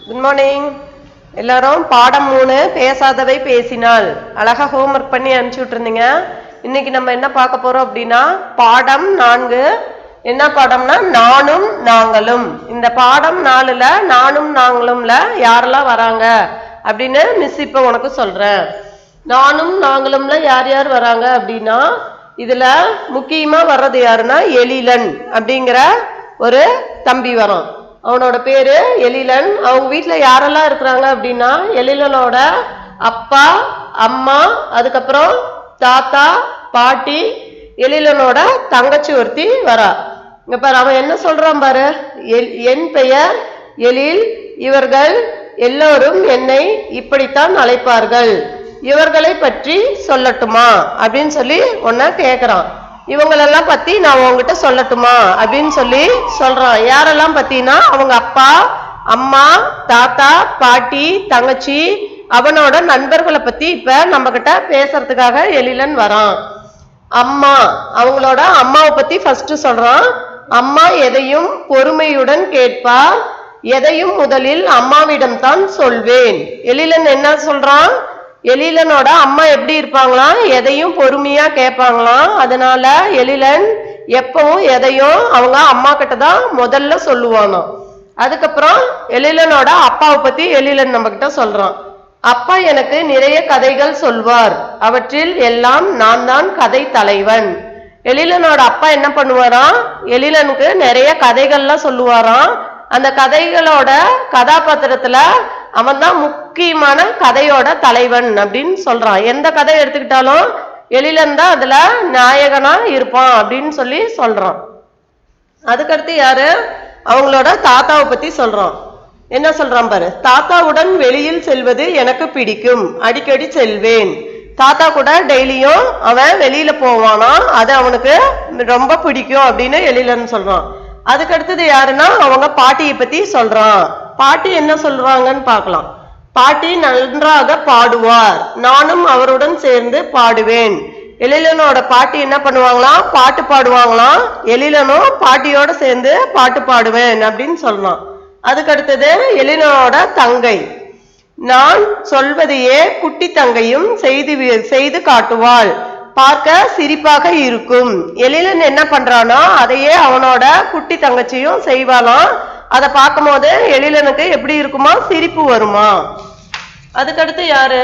good morning எல்லாரும் பாடம் மூணு பேசாதவை பேசினால் அழகா ஹோம்ஒர்க் பண்ணி அனுப்பிச்சு விட்டுருந்தீங்க இன்னைக்கு நம்ம என்ன பார்க்க போறோம் அப்படின்னா பாடம் நான்கு என்ன பாடம்னா நானும் நாங்களும் இந்த பாடம் நாலுல நானும் நாங்களும்ல யாரெல்லாம் வராங்க அப்படின்னு மிஸ் இப்ப உனக்கு சொல்றேன் நானும் நாங்களும்ல யார் யார் வராங்க அப்படின்னா இதுல முக்கியமா வர்றது யாருன்னா எழிலன் அப்படிங்கிற ஒரு தம்பி வரும் அவனோட பேரு எழிலன் அவங்க வீட்ல யாரெல்லாம் இருக்கிறாங்க அப்படின்னா எழிலனோட அப்பா அம்மா அதுக்கப்புறம் தாத்தா பாட்டி எழிலனோட தங்கச்சி ஒருத்தி வரா இங்க பாரு அவன் என்ன சொல்றான் பாரு எல்- என் பெயர் எழில் இவர்கள் எல்லோரும் என்னை இப்படித்தான் அழைப்பார்கள் இவர்களை பற்றி சொல்லட்டுமா அப்படின்னு சொல்லி உன்னை கேக்குறான் இவங்களெல்லாம் பத்தி நான் உன்கிட்ட சொல்லட்டுமா அப்படின்னு சொல்லி சொல்றான் யாரெல்லாம் பத்தினா அவங்க அப்பா அம்மா தாத்தா பாட்டி தங்கச்சி அவனோட நண்பர்களை பத்தி இப்ப நம்ம கிட்ட பேசுறதுக்காக எழிலன் வரான் அம்மா அவங்களோட அம்மாவை பத்தி ஃபர்ஸ்ட் சொல்றான் அம்மா எதையும் பொறுமையுடன் கேட்பார் எதையும் முதலில் அம்மாவிடம் தான் சொல்வேன் எழிலன் என்ன சொல்றான் எழிலனோட அம்மா எப்படி இருப்பாங்களாம் எதையும் பொறுமையா கேட்பாங்களாம் அதனால எழிலன் எப்பவும் எதையும் அவங்க அம்மா கிட்ட தான் முதல்ல சொல்லுவானோ அதுக்கப்புறம் எழிலனோட அப்பாவை பத்தி எழிலன் நம்ம கிட்ட சொல்றான் அப்பா எனக்கு நிறைய கதைகள் சொல்வார் அவற்றில் எல்லாம் நான் தான் கதை தலைவன் எழிலனோட அப்பா என்ன பண்ணுவாராம் எழிலனுக்கு நிறைய கதைகள்லாம் சொல்லுவாராம் அந்த கதைகளோட கதாபாத்திரத்துல அவன் தான் முக்கியமான கதையோட தலைவன் அப்படின்னு சொல்றான் எந்த கதை எடுத்துக்கிட்டாலும் எழிலன் தான் அதுல நாயகனா இருப்பான் அப்படின்னு சொல்லி சொல்றான் அதுக்கடுத்து யாரு அவங்களோட தாத்தாவை பத்தி சொல்றோம் என்ன சொல்றான் பாரு தாத்தாவுடன் வெளியில் செல்வது எனக்கு பிடிக்கும் அடிக்கடி செல்வேன் தாத்தா கூட டெய்லியும் அவன் வெளியில போவானா அது அவனுக்கு ரொம்ப பிடிக்கும் அப்படின்னு எழிலன்னு சொல்றான் அதுக்கு அடுத்தது யாருன்னா அவங்க பாட்டியை பத்தி சொல்றான் பாட்டி என்ன சொல்றாங்கன்னு பார்க்கலாம் பாட்டி நன்றாக பாடுவார் நானும் அவருடன் சேர்ந்து பாடுவேன் எழிலனோட பாட்டி என்ன பண்ணுவாங்களாம் பாட்டு பாடுவாங்களாம் எழிலனும் பாட்டியோட சேர்ந்து பாட்டு பாடுவேன் அப்படின்னு சொல்லலாம் அதுக்கு அடுத்தது எழிலனோட தங்கை நான் சொல்வதையே குட்டி தங்கையும் செய்து வி- செய்து காட்டுவாள் பார்க்க சிரிப்பாக இருக்கும் எழிலன் என்ன பண்றானோ அதையே அவனோட குட்டி தங்கச்சியும் செய்வாளாம் அதை பார்க்கும்போது எழிலனுக்கு எப்படி இருக்குமா சிரிப்பு வருமா அதுக்கடுத்து யாரு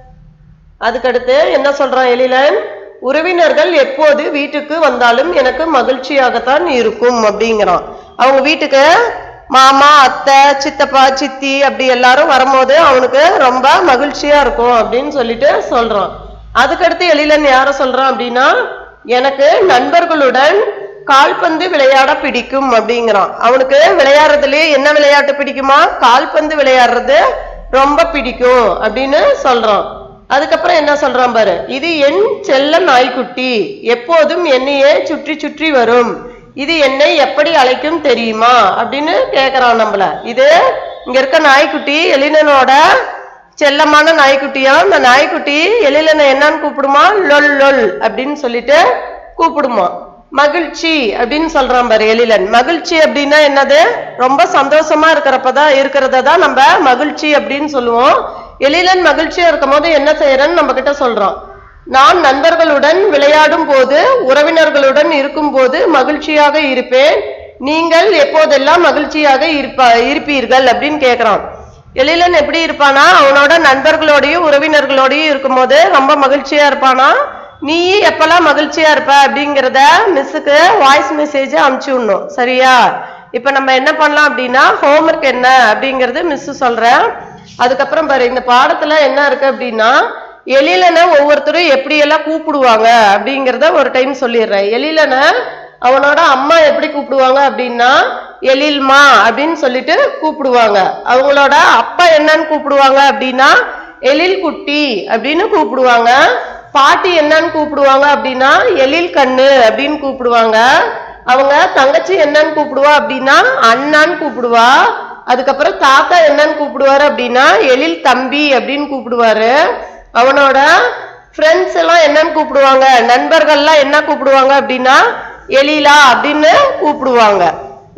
அதுக்கடுத்து என்ன சொல்றான் எழிலன் உறவினர்கள் எப்போது வீட்டுக்கு வந்தாலும் எனக்கு மகிழ்ச்சியாகத்தான் இருக்கும் அப்படிங்கிறான் அவங்க வீட்டுக்கு மாமா அத்தை சித்தப்பா சித்தி அப்படி எல்லாரும் வரும்போது அவனுக்கு ரொம்ப மகிழ்ச்சியா இருக்கும் அப்படின்னு சொல்லிட்டு சொல்றான் அதுக்கடுத்து எழிலன் யார சொல்றான் அப்படின்னா எனக்கு நண்பர்களுடன் கால்பந்து விளையாட பிடிக்கும் அப்படிங்கிறான் அவனுக்கு விளையாடுறதுலயே என்ன விளையாட்டு பிடிக்குமா கால்பந்து விளையாடுறது ரொம்ப பிடிக்கும் அப்படின்னு சொல்றான் அதுக்கப்புறம் என்ன சொல்றான் பாரு இது என் செல்ல நாய்க்குட்டி எப்போதும் என்னையே சுற்றி சுற்றி வரும் இது என்னை எப்படி அழைக்கும் தெரியுமா அப்படின்னு கேக்குறான் நம்மள இது இங்க இருக்க நாய்க்குட்டி எழிலனோட செல்லமான நாய்க்குட்டியா அந்த நாய்க்குட்டி எழிலனை என்னன்னு கூப்பிடுமா லொல் லொல் அப்படின்னு சொல்லிட்டு கூப்பிடுமா மகிழ்ச்சி அப்படின்னு சொல்றான் பாரு எழிலன் மகிழ்ச்சி அப்படின்னா என்னது ரொம்ப சந்தோஷமா இருக்கிறப்பதான் இருக்கிறத தான் நம்ம மகிழ்ச்சி அப்படின்னு சொல்லுவோம் எழிலன் மகிழ்ச்சியா இருக்கும் போது என்ன செய்யறேன்னு நம்ம கிட்ட சொல்றோம் நான் நண்பர்களுடன் விளையாடும் போது உறவினர்களுடன் இருக்கும் போது மகிழ்ச்சியாக இருப்பேன் நீங்கள் எப்போதெல்லாம் மகிழ்ச்சியாக இருப்ப இருப்பீர்கள் அப்படின்னு கேக்குறான் எழிலன் எப்படி இருப்பானா அவனோட நண்பர்களோடையும் உறவினர்களோடையும் இருக்கும்போது ரொம்ப மகிழ்ச்சியா இருப்பானா நீ எப்பெல்லாம் மகிழ்ச்சியா இருப்ப அப்படிங்கிறத மிஸ்ஸுக்கு வாய்ஸ் மெசேஜ் அனுப்பிச்சு விடணும் சரியா இப்ப நம்ம என்ன பண்ணலாம் அப்படின்னா ஹோம்ஒர்க் என்ன அப்படிங்கறது மிஸ் சொல்றேன் அதுக்கப்புறம் பாரு இந்த பாடத்துல என்ன இருக்கு அப்படின்னா எழிலனை ஒவ்வொருத்தரும் எப்படி எல்லாம் கூப்பிடுவாங்க அப்படிங்கறத ஒரு டைம் சொல்லிடுறேன் எழிலனை அவனோட அம்மா எப்படி கூப்பிடுவாங்க அப்படின்னா எழில்மா அப்படின்னு சொல்லிட்டு கூப்பிடுவாங்க அவங்களோட அப்பா என்னன்னு கூப்பிடுவாங்க அப்படின்னா எழில் குட்டி அப்படின்னு கூப்பிடுவாங்க பாட்டி என்னன்னு கூப்பிடுவாங்க அப்படின்னா எழில் கண்ணு அப்படின்னு கூப்பிடுவாங்க அவங்க தங்கச்சி என்னன்னு கூப்பிடுவா அப்படின்னா அண்ணான்னு கூப்பிடுவா அதுக்கப்புறம் தாத்தா என்னன்னு கூப்பிடுவாரு அப்படின்னா எழில் தம்பி அப்படின்னு கூப்பிடுவாரு அவனோட ஃப்ரெண்ட்ஸ் எல்லாம் என்னன்னு கூப்பிடுவாங்க நண்பர்கள்லாம் என்ன கூப்பிடுவாங்க அப்படின்னா எழிலா அப்படின்னு கூப்பிடுவாங்க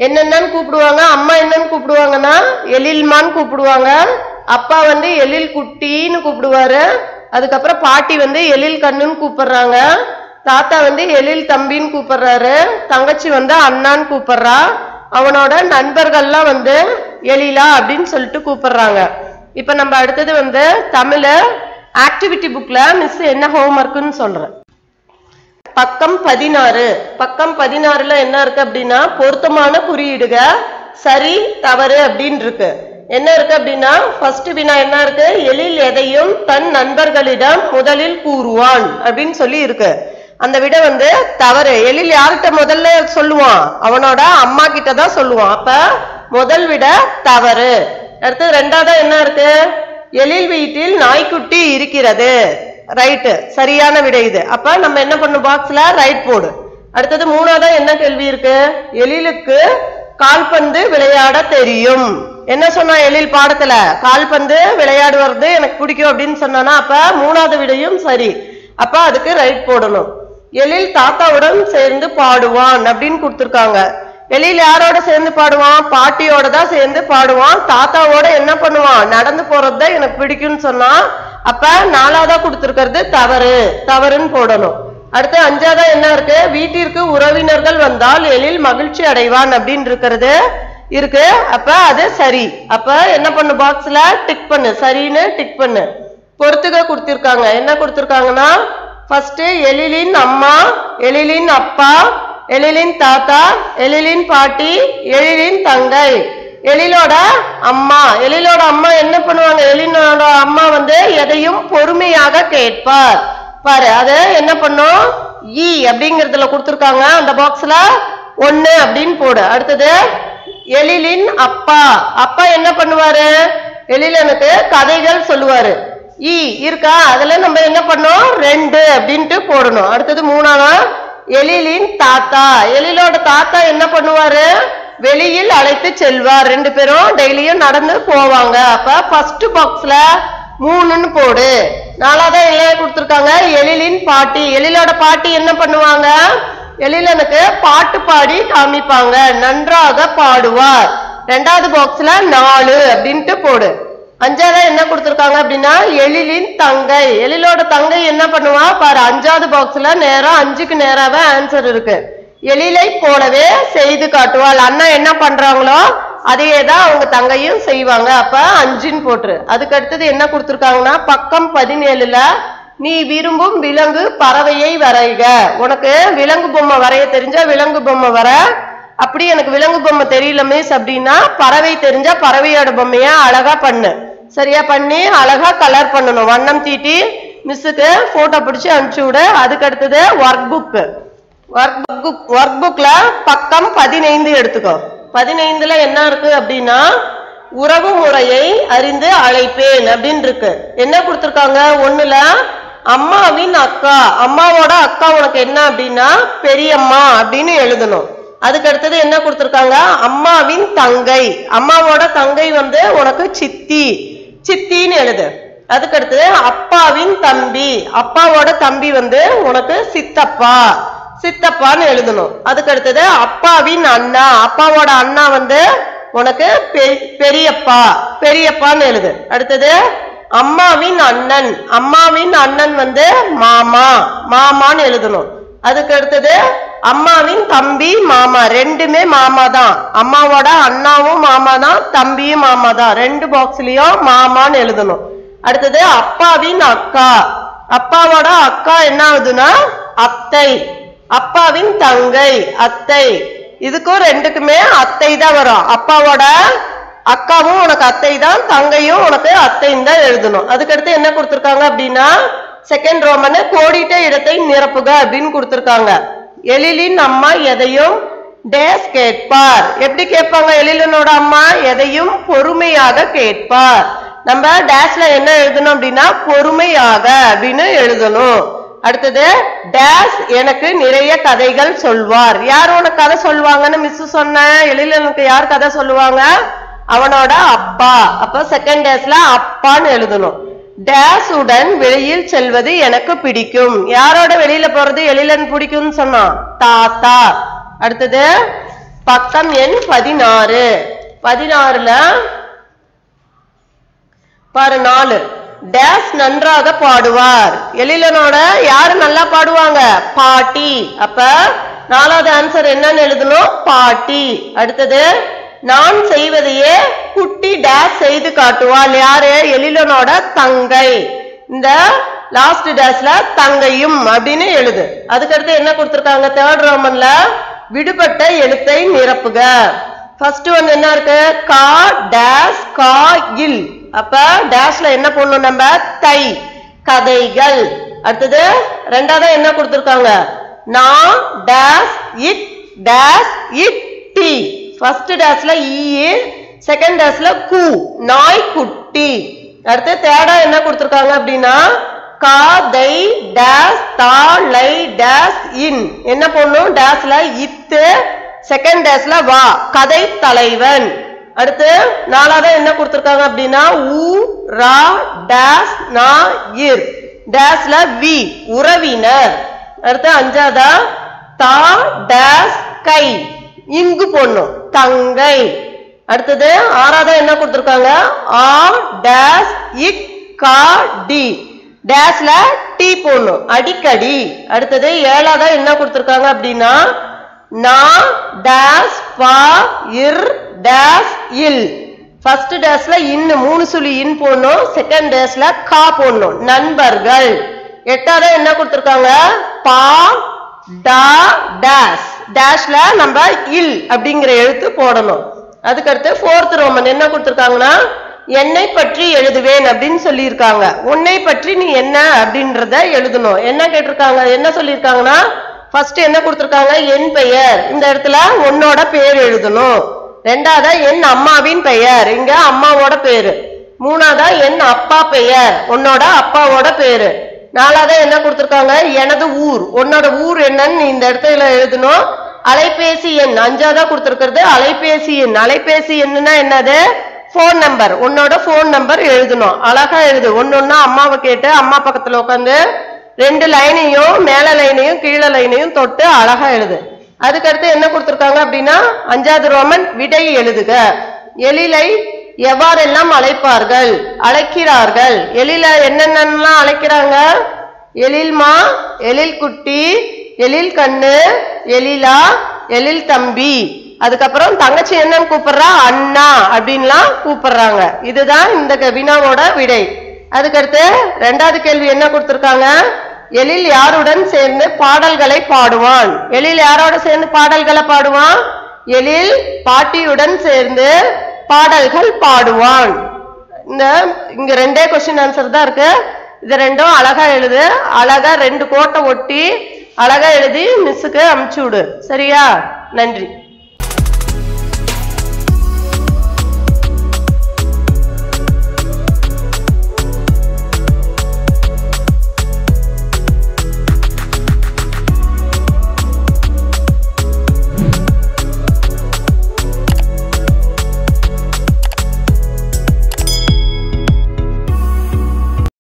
என்னென்னு கூப்பிடுவாங்க அம்மா என்னன்னு கூப்பிடுவாங்கன்னா எழில்மான்னு கூப்பிடுவாங்க அப்பா வந்து எழில் குட்டின்னு கூப்பிடுவாரு அதுக்கப்புறம் பாட்டி வந்து எழில் கண்ணுன்னு கூப்பிடுறாங்க தாத்தா வந்து எழில் தம்பின்னு கூப்பிடுறாரு தங்கச்சி வந்து அண்ணான்னு கூப்பிடுறா அவனோட நண்பர்கள்லாம் வந்து எழிலா அப்படின்னு சொல்லிட்டு கூப்பிடுறாங்க இப்ப நம்ம அடுத்தது வந்து தமிழ ஆக்டிவிட்டி புக்ல மிஸ் என்ன ஹோம்ஒர்க்குன்னு சொல்றேன் பக்கம் பதினாறு பக்கம் பதினாறுல என்ன இருக்கு அப்படின்னா பொருத்தமான குறியீடுக சரி தவறு அப்படின்னு இருக்கு என்ன இருக்கு அப்படின்னா ஃபர்ஸ்ட் வினா என்ன இருக்கு எழில் எதையும் தன் நண்பர்களிடம் முதலில் கூறுவான் அப்படின்னு சொல்லி இருக்கு அந்த விட வந்து தவறு எழில் யார்கிட்ட முதல்ல சொல்லுவான் அவனோட அம்மா கிட்ட தான் சொல்லுவான் அப்ப முதல் விட தவறு அடுத்து ரெண்டாவது என்ன இருக்கு எழில் வீட்டில் நாய்க்குட்டி இருக்கிறது ரைட்டு சரியான விடை இது அப்ப நம்ம என்ன பண்ணும் பாக்ஸ்ல ரைட் போடு அடுத்தது மூணாவதா என்ன கேள்வி இருக்கு எழிலுக்கு கால்பந்து விளையாட தெரியும் என்ன சொன்னா எழில் பாடத்துல கால்பந்து விளையாடுவது எனக்கு பிடிக்கும் அப்படின்னு சொன்னானா அப்ப மூணாவது விடையும் சரி அப்ப அதுக்கு ரைட் போடணும் எழில் தாத்தாவுடன் சேர்ந்து பாடுவான் அப்படின்னு கொடுத்திருக்காங்க எழில் யாரோட சேர்ந்து பாடுவான் பாட்டியோட தான் சேர்ந்து பாடுவான் தாத்தாவோட என்ன பண்ணுவான் நடந்து போறது தான் எனக்கு பிடிக்கும்னு சொன்னா அப்ப நாலாவதா கொடுத்திருக்கிறது தவறு தவறுன்னு போடணும் அடுத்து அஞ்சாவதா என்ன இருக்கு வீட்டிற்கு உறவினர்கள் வந்தால் எழில் மகிழ்ச்சி அடைவான் அப்படின்னு இருக்கிறது இருக்கு அப்ப அது சரி அப்ப என்ன பண்ணு பாக்ஸ்ல டிக் பண்ணு சரின்னு டிக் பண்ணு பொறுத்துக கொடுத்திருக்காங்க என்ன கொடுத்திருக்காங்கன்னா ஃபர்ஸ்ட் எழிலின் அம்மா எழிலின் அப்பா எழிலின் தாத்தா எழிலின் பாட்டி எழிலின் தங்கை எழிலோட அம்மா எழிலோட அம்மா என்ன பண்ணுவாங்க எழிலோட அம்மா வந்து எதையும் பொறுமையாக கேட்பார் பாரு அது என்ன பண்ணும் ஈ அப்படிங்கறதுல கொடுத்திருக்காங்க அந்த பாக்ஸ்ல ஒண்ணு அப்படின்னு போடு அடுத்தது எழிலின் அப்பா அப்பா என்ன பண்ணுவாரு எழிலனுக்கு கதைகள் சொல்லுவாரு ஈ இருக்கா அதுல நம்ம என்ன பண்ணோம் ரெண்டு அப்படின்ட்டு போடணும் அடுத்தது மூணாவது எழிலின் தாத்தா எழிலோட தாத்தா என்ன பண்ணுவாரு வெளியில் அழைத்து செல்வார் ரெண்டு பேரும் டெய்லியும் நடந்து போவாங்க அப்ப ஃபர்ஸ்ட் பாக்ஸ்ல மூணுன்னு போடு நாலாவதா என்ன கொடுத்திருக்காங்க எழிலின் பாட்டி எழிலோட பாட்டி என்ன பண்ணுவாங்க எழிலனுக்கு பாட்டு பாடி காமிப்பாங்க நன்றாக பாடுவார் ரெண்டாவது பாக்ஸ்ல நாலு அப்படின்ட்டு போடு அஞ்சாவது என்ன கொடுத்திருக்காங்க அப்படின்னா எழிலின் தங்கை எழிலோட தங்கை என்ன பண்ணுவா பாரு அஞ்சாவது பாக்ஸ்ல நேரா அஞ்சுக்கு நேராவே ஆன்சர் இருக்கு எழிலை போலவே செய்து காட்டுவாள் அண்ணா என்ன பண்றாங்களோ அதையே தான் அவங்க தங்கையும் செய்வாங்க அப்ப அஞ்சுன்னு போட்டுரு அதுக்கு அடுத்தது என்ன கொடுத்திருக்காங்கன்னா பக்கம் பதினேழுல நீ விரும்பும் விலங்கு பறவையை வரைக உனக்கு விலங்கு பொம்மை வரைய தெரிஞ்ச விலங்கு பொம்மை வர அப்படி எனக்கு விலங்கு பொம்மை தெரியல மிஸ் அப்படின்னா பறவை தெரிஞ்ச பறவையோட பொம்மைய அழகா பண்ணு சரியா பண்ணி அழகா கலர் பண்ணணும் வண்ணம் தீட்டி மிஸ்ஸுக்கு போட்டோ பிடிச்சு அனுப்பிச்சு விடு அதுக்கு அடுத்தது ஒர்க் புக் ஒர்க் புக் ஒர்க் புக்ல பக்கம் பதினைந்து எடுத்துக்கோ பதினைந்துல என்ன இருக்கு அப்படின்னா உறவு முறையை அறிந்து அழைப்பேன் அப்படின்னு இருக்கு என்ன கொடுத்திருக்காங்க ஒண்ணுல அம்மாவின் அக்கா அம்மாவோட அக்கா உனக்கு என்ன அப்படின்னா பெரியம்மா அப்படின்னு எழுதணும் அதுக்கு அடுத்தது என்ன கொடுத்திருக்காங்க அம்மாவின் தங்கை அம்மாவோட தங்கை வந்து உனக்கு சித்தி சித்தின்னு எழுது அதுக்கு அடுத்தது அப்பாவின் தம்பி அப்பாவோட தம்பி வந்து உனக்கு சித்தப்பா சித்தப்பான்னு எழுதணும் அதுக்கு அடுத்தது அப்பாவின் அண்ணா அப்பாவோட அண்ணா வந்து உனக்கு பெ- பெரியப்பா பெரியப்பான்னு எழுது அடுத்தது அம்மாவின் அண்ணன் அம்மாவின் அண்ணன் வந்து மாமா மாமான்னு எழுதணும் அதுக்கு அடுத்தது அம்மாவின் தம்பி மாமா ரெண்டுமே மாமா தான் அம்மாவோட அண்ணாவும் மாமா தான் தம்பியும் மாமா தான் ரெண்டு பாக்ஸ்லயும் மாமான்னு எழுதணும் அடுத்தது அப்பாவின் அக்கா அப்பாவோட அக்கா என்ன ஆகுதுன்னா அத்தை அப்பாவின் தங்கை அத்தை இதுக்கும் ரெண்டுக்குமே அத்தை தான் வரும் அப்பாவோட அக்காவும் உனக்கு அத்தை தான் தங்கையும் உனக்கு அத்தைன்னு தான் எழுதணும் அதுக்கடுத்து என்ன கொடுத்திருக்காங்க அப்படின்னா செகண்ட் ரோமனு கோடிட்ட இடத்தை நிரப்புக அப்படின்னு கொடுத்திருக்காங்க எழிலின் அம்மா எதையும் டேஸ் கேட்பார் எப்படி கேட்பாங்க எழிலனோட அம்மா எதையும் பொறுமையாக கேட்பார் நம்ம டேஷ்ல என்ன எழுதணும் அப்படின்னா பொறுமையாக அப்படின்னு எழுதணும் அடுத்தது டேஸ் எனக்கு நிறைய கதைகள் சொல்வார் யார் உனக்கு கதை சொல்லுவாங்கன்னு மிஸ் சொன்னேன் எழிலனுக்கு யார் கதை சொல்லுவாங்க அவனோட அப்பா அப்ப செகண்ட் டேஸ்ல அப்பான்னு எழுதணும் டேஸ் உடன் வெளியில் செல்வது எனக்கு பிடிக்கும் யாரோட வெளியில போறது எழிலன் பிடிக்கும்னு சொன்னான் தாத்தா அடுத்தது பக்கம் எண் பதினாறு பதினாறுல பாரு நாலு டேஸ் நன்றாக பாடுவார் எழிலனோட யாரு நல்லா பாடுவாங்க பாட்டி அப்ப நாலாவது ஆன்சர் என்னன்னு எழுதணும் பாட்டி அடுத்தது நான் செய்வதையே குட்டி டேஸ் செய்து காட்டுவாள் யாரு எழிலனோட தங்கை இந்த லாஸ்ட் டேஸ்ல தங்கையும் அப்படின்னு எழுது அதுக்கடுத்து என்ன கொடுத்திருக்காங்க தேர்ட் ரோமன்ல விடுபட்ட எழுத்தை நிரப்புக ஃபர்ஸ்ட் ஒன் என்ன இருக்கு கா டேஸ் கா இல் அப்ப டேஷ்ல என்ன போடணும் நம்ம தை கதைகள் அடுத்தது ரெண்டாவது என்ன கொடுத்திருக்காங்க நான் டேஸ் இட் டேஸ் இட் டி ஃபர்ஸ்ட் டேஷ்ல ஈ செகண்ட் டேஷ்ல கு நாய் குட்டி அடுத்து தேர்டா என்ன கொடுத்திருக்காங்க அப்படின்னா கா தை டேஸ் தா லை டேஸ் இன் என்ன போடணும் டேஸ்ல இத்து செகண்ட் டேஸ்ல வா கதை தலைவன் அடுத்து நாலாவது என்ன கொடுத்திருக்காங்க அப்படின்னா உ ரா டேஸ் நா இர் டேஸ்ல வி உறவினர் அடுத்து அஞ்சாவதா தா டேஸ் கை இங்கு போடணும் தங்கை அடுத்தது ஆறாவதா என்ன கொடுத்திருக்காங்க ஆ டேஸ் இக் கா டி டேஸ்ல டி போடணும் அடிக்கடி அடுத்தது ஏழாவதா என்ன கொடுத்திருக்காங்க அப்படின்னா நா டேஸ் பா இர் டேஸ் இல் ஃபர்ஸ்ட் டேஸ்ல இன்னு மூணு சுழி இன் போடணும் செகண்ட் டேஸ்ல கா போடணும் நண்பர்கள் எட்டாவது என்ன கொடுத்திருக்காங்க பா டா டேஸ் டேஷ்ல நம்ம இல் அப்படிங்கிற எழுத்து போடணும் அதுக்கடுத்து ஃபோர்த் ரோமன் என்ன கொடுத்திருக்காங்கன்னா என்னை பற்றி எழுதுவேன் அப்படின்னு சொல்லியிருக்காங்க உன்னை பற்றி நீ என்ன அப்படின்றத எழுதணும் என்ன கேட்டிருக்காங்க என்ன சொல்லியிருக்காங்கன்னா ஃபர்ஸ்ட் என்ன கொடுத்திருக்காங்க என் பெயர் இந்த இடத்துல உன்னோட பேர் எழுதணும் ரெண்டாவதா என் அம்மாவின் பெயர் இங்க அம்மாவோட பேரு மூணாவதா என் அப்பா பெயர் உன்னோட அப்பாவோட பேரு நாலாவதா என்ன கொடுத்திருக்காங்க எனது ஊர் உன்னோட ஊர் என்னன்னு நீ இந்த இடத்துல எழுதணும் அலைபேசி எண் அஞ்சாவதா கொடுத்திருக்கிறது அலைபேசி எண் அலைபேசி எண்ணுன்னா என்னது ஃபோன் நம்பர் உன்னோட ஃபோன் நம்பர் எழுதணும் அழகா எழுது ஒன்னொன்னா அம்மாவை கேட்டு அம்மா பக்கத்துல உட்காந்து ரெண்டு லைனையும் மேல லைனையும் கீழே லைனையும் தொட்டு அழகா எழுது அதுக்கடுத்து என்ன கொடுத்திருக்காங்க அப்படின்னா அஞ்சாவது ரோமன் விடை எழுதுக எழிலை எவ்வாறெல்லாம் அழைப்பார்கள் அழைக்கிறார்கள் எழில என்னென்னலாம் அழைக்கிறாங்க எழில்மா எழில் குட்டி எழில் கண்ணு எழிலா எழில் தம்பி அதுக்கப்புறம் தங்கச்சி என்னன்னு கூப்பிடுறா அண்ணா அப்படின்லாம் கூப்பிடுறாங்க இதுதான் இந்த க- வினாவோட விடை அதுக்கடுத்து ரெண்டாவது கேள்வி என்ன கொடுத்திருக்காங்க எழில் யாருடன் சேர்ந்து பாடல்களை பாடுவான் எழில் யாரோட சேர்ந்து பாடல்களை பாடுவான் எழில் பாட்டியுடன் சேர்ந்து பாடல்கள் பாடுவான் இந்த இங்க ரெண்டே கொஸ்டின் ஆன்சர் தான் இருக்கு இது ரெண்டும் அழகா எழுது அழகா ரெண்டு கோட்டை ஒட்டி அழகா எழுதி மிஸ்ஸுக்கு அமுச்சு விடு சரியா நன்றி